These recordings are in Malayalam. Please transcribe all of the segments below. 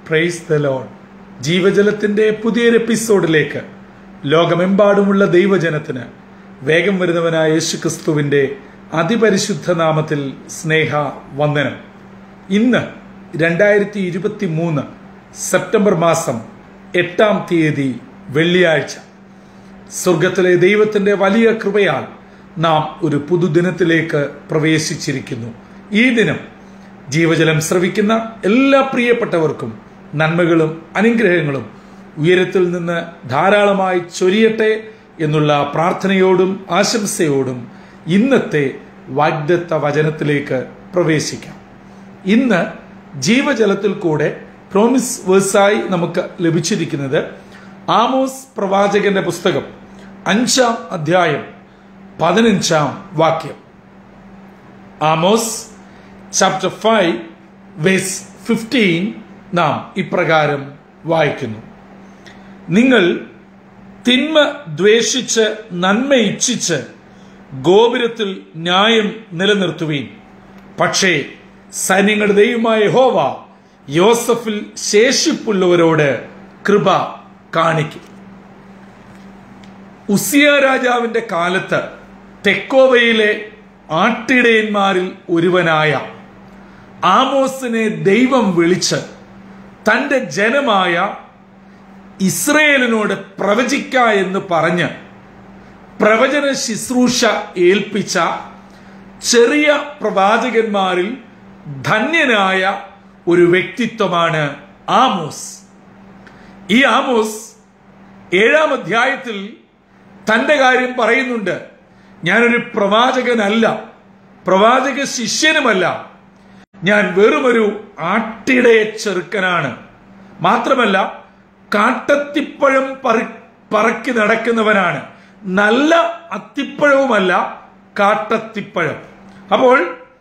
പ്രൈസ് ദ ലോൺ ജീവജലത്തിന്റെ പുതിയൊരു എപ്പിസോഡിലേക്ക് ലോകമെമ്പാടുമുള്ള ദൈവജനത്തിന് വേഗം വരുന്നവനായ യേശു ക്രിസ്തുവിന്റെ അതിപരിശുദ്ധ നാമത്തിൽ സ്നേഹ വന്ദനം ഇന്ന് രണ്ടായിരത്തി ഇരുപത്തി മൂന്ന് സെപ്റ്റംബർ മാസം എട്ടാം തീയതി വെള്ളിയാഴ്ച സ്വർഗത്തിലെ ദൈവത്തിന്റെ വലിയ കൃപയാൽ നാം ഒരു പുതുദിനത്തിലേക്ക് പ്രവേശിച്ചിരിക്കുന്നു ഈ ദിനം ജീവജലം ശ്രവിക്കുന്ന എല്ലാ പ്രിയപ്പെട്ടവർക്കും നന്മകളും അനുഗ്രഹങ്ങളും ഉയരത്തിൽ നിന്ന് ധാരാളമായി ചൊരിയട്ടെ എന്നുള്ള പ്രാർത്ഥനയോടും ആശംസയോടും ഇന്നത്തെ വാഗ്ദത്ത വചനത്തിലേക്ക് പ്രവേശിക്കാം ഇന്ന് ജീവജലത്തിൽ കൂടെ പ്രോമിസ് വേഴ്സായി നമുക്ക് ലഭിച്ചിരിക്കുന്നത് ആമോസ് പ്രവാചകന്റെ പുസ്തകം അഞ്ചാം അധ്യായം പതിനഞ്ചാം വാക്യം Amos chapter five verse fifteen നാം ഇപ്രകാരം വായിക്കുന്നു നിങ്ങൾ തിന്മ ദ്വേഷിച്ച് നന്മ ഇച്ഛിച്ച് ഗോപുരത്തിൽ ന്യായം നിലനിർത്തുവീൻ പക്ഷേ സൈന്യങ്ങളുടെ ദൈവമായ ഹോവ യോസഫിൽ ശേഷിപ്പുള്ളവരോട് കൃപ കാണിക്കും ഉസിയ രാജാവിന്റെ കാലത്ത് തെക്കോവയിലെ ആട്ടിടയന്മാരിൽ ഒരുവനായ ആമോസിനെ ദൈവം വിളിച്ച് തന്റെ ജനമായ ഇസ്രയേലിനോട് പ്രവചിക്ക എന്ന് പറഞ്ഞ് പ്രവചന ശുശ്രൂഷ ഏൽപ്പിച്ച ചെറിയ പ്രവാചകന്മാരിൽ ധന്യനായ ഒരു വ്യക്തിത്വമാണ് ആമോസ് ഈ ആമോസ് ഏഴാം അധ്യായത്തിൽ തന്റെ കാര്യം പറയുന്നുണ്ട് ഞാനൊരു പ്രവാചകനല്ല പ്രവാചക ശിഷ്യനുമല്ല ഞാൻ വെറുമൊരു ആട്ടിടയ ചെറുക്കനാണ് മാത്രമല്ല കാട്ടത്തിപ്പഴം പറി പറക്കി നടക്കുന്നവനാണ് നല്ല അത്തിപ്പഴവുമല്ല കാട്ടത്തിപ്പഴം അപ്പോൾ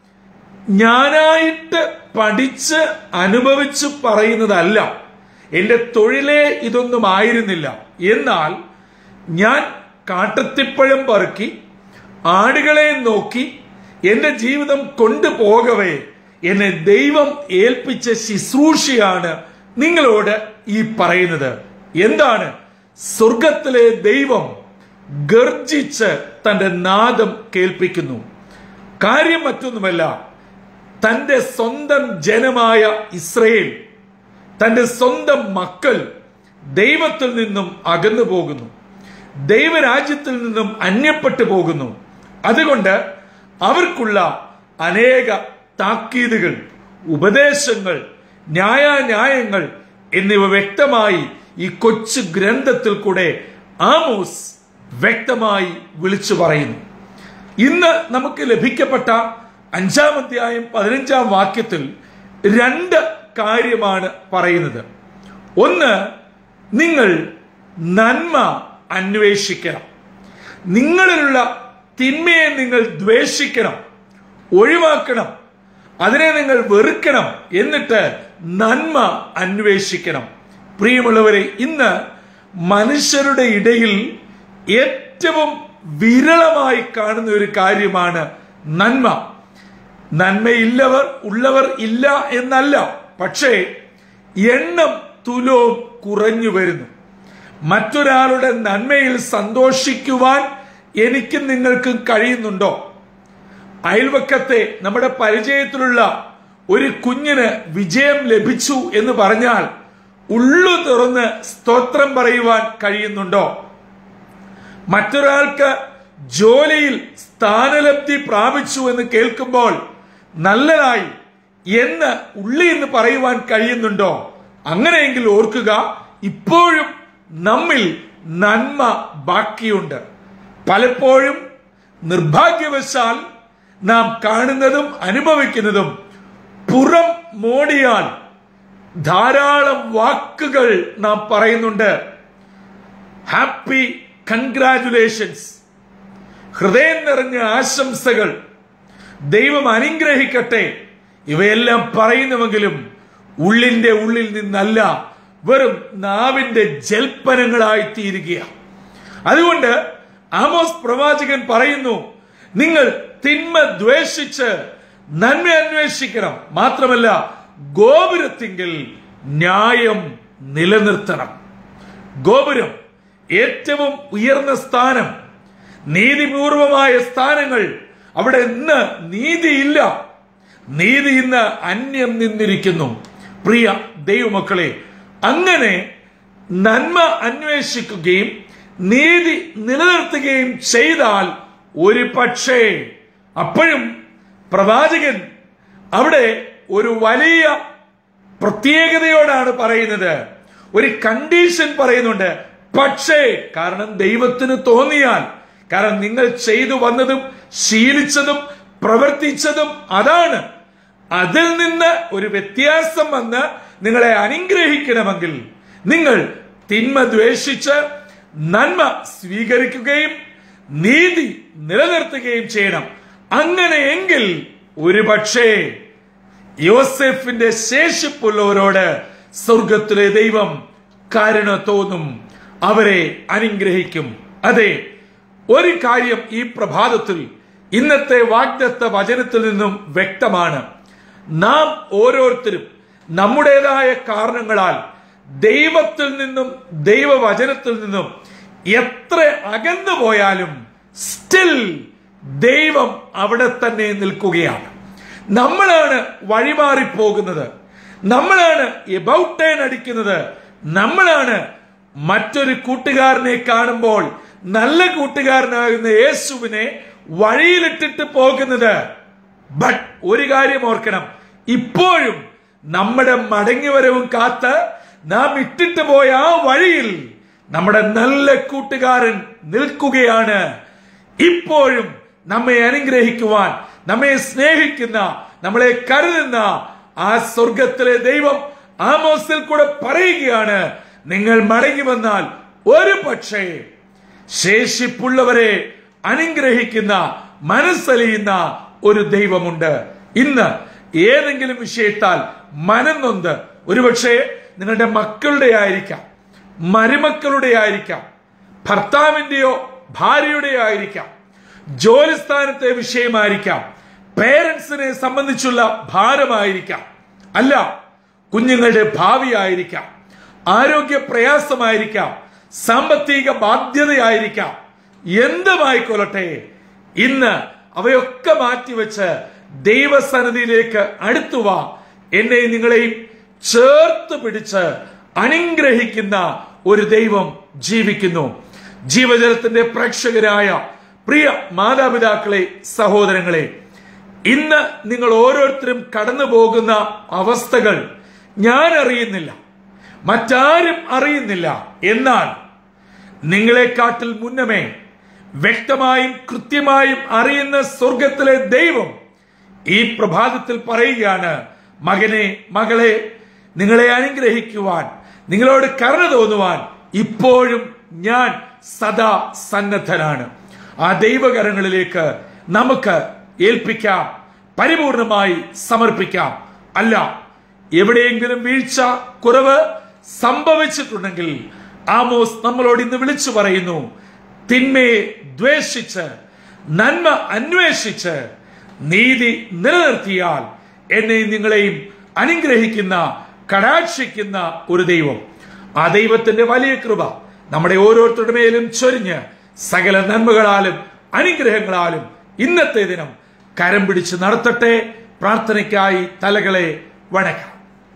ഞാനായിട്ട് പഠിച്ച് അനുഭവിച്ച് പറയുന്നതല്ല എന്റെ തൊഴിലേ ഇതൊന്നും ആയിരുന്നില്ല എന്നാൽ ഞാൻ കാട്ടത്തിപ്പഴം പറക്കി ആടുകളെ നോക്കി എന്റെ ജീവിതം കൊണ്ടുപോകവേ എന്നെ ദൈവം ഏൽപ്പിച്ച ശുശ്രൂഷയാണ് നിങ്ങളോട് ഈ പറയുന്നത് എന്താണ് സ്വർഗത്തിലെ ദൈവം ഗർജിച്ച് തന്റെ നാദം കേൾപ്പിക്കുന്നു കാര്യം മറ്റൊന്നുമല്ല തന്റെ സ്വന്തം ജനമായ ഇസ്രയേൽ തന്റെ സ്വന്തം മക്കൾ ദൈവത്തിൽ നിന്നും അകന്നു പോകുന്നു ദൈവരാജ്യത്തിൽ നിന്നും അന്യപ്പെട്ടു പോകുന്നു അതുകൊണ്ട് അവർക്കുള്ള അനേക താക്കീതുകൾ ഉപദേശങ്ങൾ ന്യായാന്യായങ്ങൾ എന്നിവ വ്യക്തമായി ഈ കൊച്ചു ഗ്രന്ഥത്തിൽ കൂടെ ആമോസ് വ്യക്തമായി വിളിച്ചു പറയുന്നു ഇന്ന് നമുക്ക് ലഭിക്കപ്പെട്ട അഞ്ചാം അധ്യായം പതിനഞ്ചാം വാക്യത്തിൽ രണ്ട് കാര്യമാണ് പറയുന്നത് ഒന്ന് നിങ്ങൾ നന്മ അന്വേഷിക്കണം നിങ്ങളിലുള്ള തിന്മയെ നിങ്ങൾ ദ്വേഷിക്കണം ഒഴിവാക്കണം അതിനെ നിങ്ങൾ വെറുക്കണം എന്നിട്ട് നന്മ അന്വേഷിക്കണം പ്രിയമുള്ളവരെ ഇന്ന് മനുഷ്യരുടെ ഇടയിൽ ഏറ്റവും വിരളമായി കാണുന്ന ഒരു കാര്യമാണ് നന്മ നന്മയില്ലവർ ഉള്ളവർ ഇല്ല എന്നല്ല പക്ഷേ എണ്ണം തുലവും കുറഞ്ഞു വരുന്നു മറ്റൊരാളുടെ നന്മയിൽ സന്തോഷിക്കുവാൻ എനിക്കും നിങ്ങൾക്കും കഴിയുന്നുണ്ടോ അയൽവക്കത്തെ നമ്മുടെ പരിചയത്തിലുള്ള ഒരു കുഞ്ഞിന് വിജയം ലഭിച്ചു എന്ന് പറഞ്ഞാൽ ഉള്ളു തുറന്ന് സ്തോത്രം പറയുവാൻ കഴിയുന്നുണ്ടോ മറ്റൊരാൾക്ക് ജോലിയിൽ സ്ഥാനലബ്ധി പ്രാപിച്ചു എന്ന് കേൾക്കുമ്പോൾ നല്ലതായി എന്ന് ഉള്ളി എന്ന് പറയുവാൻ കഴിയുന്നുണ്ടോ അങ്ങനെയെങ്കിൽ ഓർക്കുക ഇപ്പോഴും നമ്മിൽ നന്മ ബാക്കിയുണ്ട് പലപ്പോഴും നിർഭാഗ്യവശാൽ നാം കാണുന്നതും അനുഭവിക്കുന്നതും പുറം മോടിയാൽ ധാരാളം വാക്കുകൾ നാം പറയുന്നുണ്ട് ഹാപ്പി കൺഗ്രാറ്റുലേഷൻസ് ഹൃദയം നിറഞ്ഞ ആശംസകൾ ദൈവം അനുഗ്രഹിക്കട്ടെ ഇവയെല്ലാം പറയുന്നുവെങ്കിലും ഉള്ളിന്റെ ഉള്ളിൽ നിന്നല്ല വെറും നാവിന്റെ ജൽപ്പനങ്ങളായി തീരുകയാണ് അതുകൊണ്ട് ആമോസ് പ്രവാചകൻ പറയുന്നു നിങ്ങൾ തിന്മ ദ്വേഷിച്ച് നന്മ അന്വേഷിക്കണം മാത്രമല്ല ഗോപുരത്തിങ്കിൽ ന്യായം നിലനിർത്തണം ഗോപുരം ഏറ്റവും ഉയർന്ന സ്ഥാനം നീതിപൂർവമായ സ്ഥാനങ്ങൾ അവിടെ ഇന്ന് നീതിയില്ല നീതി ഇന്ന് അന്യം നിന്നിരിക്കുന്നു പ്രിയ ദൈവമക്കളെ അങ്ങനെ നന്മ അന്വേഷിക്കുകയും നീതി നിലനിർത്തുകയും ചെയ്താൽ ഒരു പക്ഷേ അപ്പോഴും പ്രവാചകൻ അവിടെ ഒരു വലിയ പ്രത്യേകതയോടാണ് പറയുന്നത് ഒരു കണ്ടീഷൻ പറയുന്നുണ്ട് പക്ഷേ കാരണം ദൈവത്തിന് തോന്നിയാൽ കാരണം നിങ്ങൾ ചെയ്തു വന്നതും ശീലിച്ചതും പ്രവർത്തിച്ചതും അതാണ് അതിൽ നിന്ന് ഒരു വ്യത്യാസം വന്ന് നിങ്ങളെ അനുഗ്രഹിക്കണമെങ്കിൽ നിങ്ങൾ തിന്മ ദ്വേഷിച്ച് നന്മ സ്വീകരിക്കുകയും നീതി നിലനിർത്തുകയും ചെയ്യണം അങ്ങനെയെങ്കിൽ ഒരുപക്ഷേ യോസെഫിന്റെ ശേഷിപ്പുള്ളവരോട് സ്വർഗത്തിലെ ദൈവം കരുണ തോന്നും അവരെ അനുഗ്രഹിക്കും അതെ ഒരു കാര്യം ഈ പ്രഭാതത്തിൽ ഇന്നത്തെ വാഗ്ദത്ത വചനത്തിൽ നിന്നും വ്യക്തമാണ് നാം ഓരോരുത്തരും നമ്മുടേതായ കാരണങ്ങളാൽ ദൈവത്തിൽ നിന്നും ദൈവവചനത്തിൽ നിന്നും എത്ര അകന്നു പോയാലും സ്റ്റിൽ ദൈവം അവിടെ തന്നെ നിൽക്കുകയാണ് നമ്മളാണ് വഴിമാറിപ്പോകുന്നത് നമ്മളാണ് എബൌട്ട് ടേൺ അടിക്കുന്നത് നമ്മളാണ് മറ്റൊരു കൂട്ടുകാരനെ കാണുമ്പോൾ നല്ല കൂട്ടുകാരനാകുന്ന യേശുവിനെ വഴിയിലിട്ടിട്ട് പോകുന്നത് ബട്ട് ഒരു കാര്യം ഓർക്കണം ഇപ്പോഴും നമ്മുടെ മടങ്ങിവരവും കാത്ത് നാം ഇട്ടിട്ട് പോയ ആ വഴിയിൽ നമ്മുടെ നല്ല കൂട്ടുകാരൻ നിൽക്കുകയാണ് ഇപ്പോഴും നമ്മെ അനുഗ്രഹിക്കുവാൻ നമ്മെ സ്നേഹിക്കുന്ന നമ്മളെ കരുതുന്ന ആ സ്വർഗത്തിലെ ദൈവം ആമോസിൽ കൂടെ പറയുകയാണ് നിങ്ങൾ മടങ്ങി വന്നാൽ ഒരു പക്ഷേ ശേഷിപ്പുള്ളവരെ അനുഗ്രഹിക്കുന്ന മനസ്സലിയുന്ന ഒരു ദൈവമുണ്ട് ഇന്ന് ഏതെങ്കിലും വിഷയത്താൽ മനന്നൊന്ത് ഒരുപക്ഷെ നിങ്ങളുടെ മക്കളുടെ ആയിരിക്കാം മരുമക്കളുടെ ആയിരിക്കാം ഭർത്താവിന്റെയോ ഭാര്യയുടെയോ ആയിരിക്കാം ജോലിസ്ഥാനത്തെ വിഷയമായിരിക്കാം പേരൻസിനെ സംബന്ധിച്ചുള്ള ഭാരമായിരിക്കാം അല്ല കുഞ്ഞുങ്ങളുടെ ഭാവിയായിരിക്കാം ആരോഗ്യ പ്രയാസമായിരിക്കാം സാമ്പത്തിക ബാധ്യതയായിരിക്കാം എന്തുമായിക്കൊള്ളട്ടെ ഇന്ന് അവയൊക്കെ മാറ്റിവെച്ച് ദൈവസന്നിധിയിലേക്ക് അടുത്തുവാ എന്നെയും നിങ്ങളെയും ചേർത്ത് പിടിച്ച് അനുഗ്രഹിക്കുന്ന ഒരു ദൈവം ജീവിക്കുന്നു ജീവജലത്തിന്റെ പ്രേക്ഷകരായ പ്രിയ മാതാപിതാക്കളെ സഹോദരങ്ങളെ ഇന്ന് നിങ്ങൾ ഓരോരുത്തരും കടന്നു പോകുന്ന അവസ്ഥകൾ ഞാൻ അറിയുന്നില്ല മറ്റാരും അറിയുന്നില്ല എന്നാൽ നിങ്ങളെക്കാട്ടിൽ മുന്നമേ വ്യക്തമായും കൃത്യമായും അറിയുന്ന സ്വർഗത്തിലെ ദൈവം ഈ പ്രഭാതത്തിൽ പറയുകയാണ് മകനെ മകളെ നിങ്ങളെ അനുഗ്രഹിക്കുവാൻ നിങ്ങളോട് കരുണ തോന്നുവാൻ ഇപ്പോഴും ഞാൻ സദാ സന്നദ്ധനാണ് ആ ദൈവകരങ്ങളിലേക്ക് നമുക്ക് ഏൽപ്പിക്കാം പരിപൂർണമായി സമർപ്പിക്കാം അല്ല എവിടെയെങ്കിലും വീഴ്ച കുറവ് സംഭവിച്ചിട്ടുണ്ടെങ്കിൽ ആമോസ് നമ്മളോട് ഇന്ന് വിളിച്ചു പറയുന്നു തിന്മയെ ദ്വേഷിച്ച് നന്മ അന്വേഷിച്ച് നീതി നിലനിർത്തിയാൽ എന്നെയും നിങ്ങളെയും അനുഗ്രഹിക്കുന്ന കടാക്ഷിക്കുന്ന ഒരു ദൈവം ആ ദൈവത്തിന്റെ വലിയ കൃപ നമ്മുടെ ഓരോരുത്തരുടെ മേലും ചൊരിഞ്ഞ് സകല നന്മകളാലും അനുഗ്രഹങ്ങളാലും ഇന്നത്തെ ദിനം കരം പിടിച്ച് നടത്തട്ടെ പ്രാർത്ഥനയ്ക്കായി തലകളെ വണക്കാം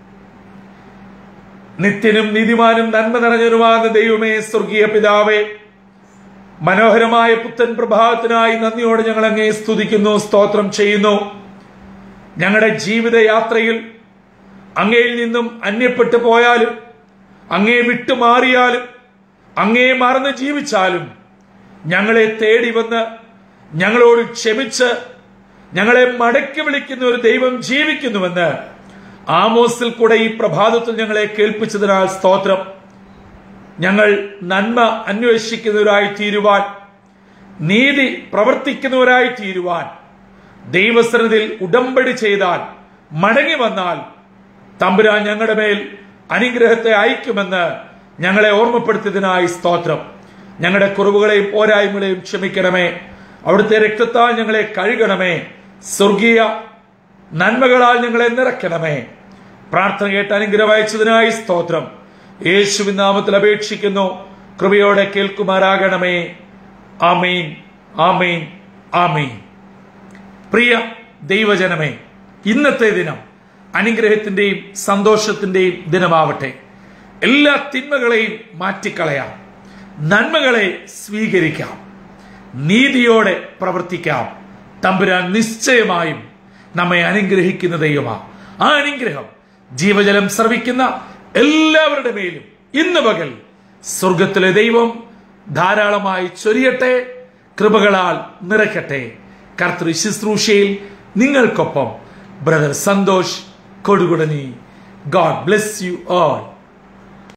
നിത്യനും നീതിമാനും നന്മ നിറഞ്ഞവനുമാകുന്ന ദൈവമേ സ്വർഗീയ പിതാവേ മനോഹരമായ പുത്തൻ പ്രഭാതത്തിനായി നന്ദിയോടെ ഞങ്ങൾ അങ്ങേ സ്തുതിക്കുന്നു സ്തോത്രം ചെയ്യുന്നു ഞങ്ങളുടെ ജീവിതയാത്രയിൽ അങ്ങയിൽ നിന്നും അന്യപ്പെട്ടു പോയാലും അങ്ങേ വിട്ടുമാറിയാലും അങ്ങേ മറന്ന് ജീവിച്ചാലും ഞങ്ങളെ തേടി വന്ന് ഞങ്ങളോട് ക്ഷമിച്ച് ഞങ്ങളെ മടക്കി വിളിക്കുന്ന ഒരു ദൈവം ജീവിക്കുന്നുവെന്ന് ആമോസിൽ കൂടെ ഈ പ്രഭാതത്തിൽ ഞങ്ങളെ കേൾപ്പിച്ചതിനാൽ സ്തോത്രം ഞങ്ങൾ നന്മ അന്വേഷിക്കുന്നവരായി തീരുവാൻ നീതി പ്രവർത്തിക്കുന്നവരായി തീരുവാൻ ദൈവസന്നിധിയിൽ ഉടമ്പടി ചെയ്താൽ മടങ്ങി വന്നാൽ തമ്പുരാൻ ഞങ്ങളുടെ മേൽ അനുഗ്രഹത്തെ അയക്കുമെന്ന് ഞങ്ങളെ ഓർമ്മപ്പെടുത്തിയതിനായി സ്തോത്രം ഞങ്ങളുടെ കുറവുകളെയും പോരായ്മകളെയും ക്ഷമിക്കണമേ അവിടുത്തെ രക്തത്താൽ ഞങ്ങളെ കഴുകണമേ സ്വർഗീയ നന്മകളാൽ ഞങ്ങളെ നിറയ്ക്കണമേ പ്രാർത്ഥന കേട്ട് അനുഗ്രഹം അയച്ചതിനായി സ്തോത്രം യേശുവിൻ നാമത്തിൽ അപേക്ഷിക്കുന്നു കൃപയോടെ കേൾക്കുമാറാകണമേ ആമീൻ ആമീൻ ആമീൻ പ്രിയ ദൈവജനമേ ഇന്നത്തെ ദിനം അനുഗ്രഹത്തിന്റെയും സന്തോഷത്തിന്റെയും ദിനമാവട്ടെ എല്ലാ തിന്മകളെയും മാറ്റിക്കളയാം നന്മകളെ സ്വീകരിക്കാം നീതിയോടെ പ്രവർത്തിക്കാം തമ്പുരാൻ നിശ്ചയമായും നമ്മെ അനുഗ്രഹിക്കുന്ന ദൈവമാ ആ അനുഗ്രഹം ജീവജലം ശ്രവിക്കുന്ന എല്ലാവരുടെ മേലും ഇന്ന് പകൽ സ്വർഗത്തിലെ ദൈവം ധാരാളമായി ചൊരിയട്ടെ കൃപകളാൽ നിറയ്ക്കട്ടെ കർത്തൃ ശുശ്രൂഷയിൽ നിങ്ങൾക്കൊപ്പം ബ്രദർ സന്തോഷ് കൊടുകുടനി ഗോഡ് ബ്ലെസ് യു ഓൾ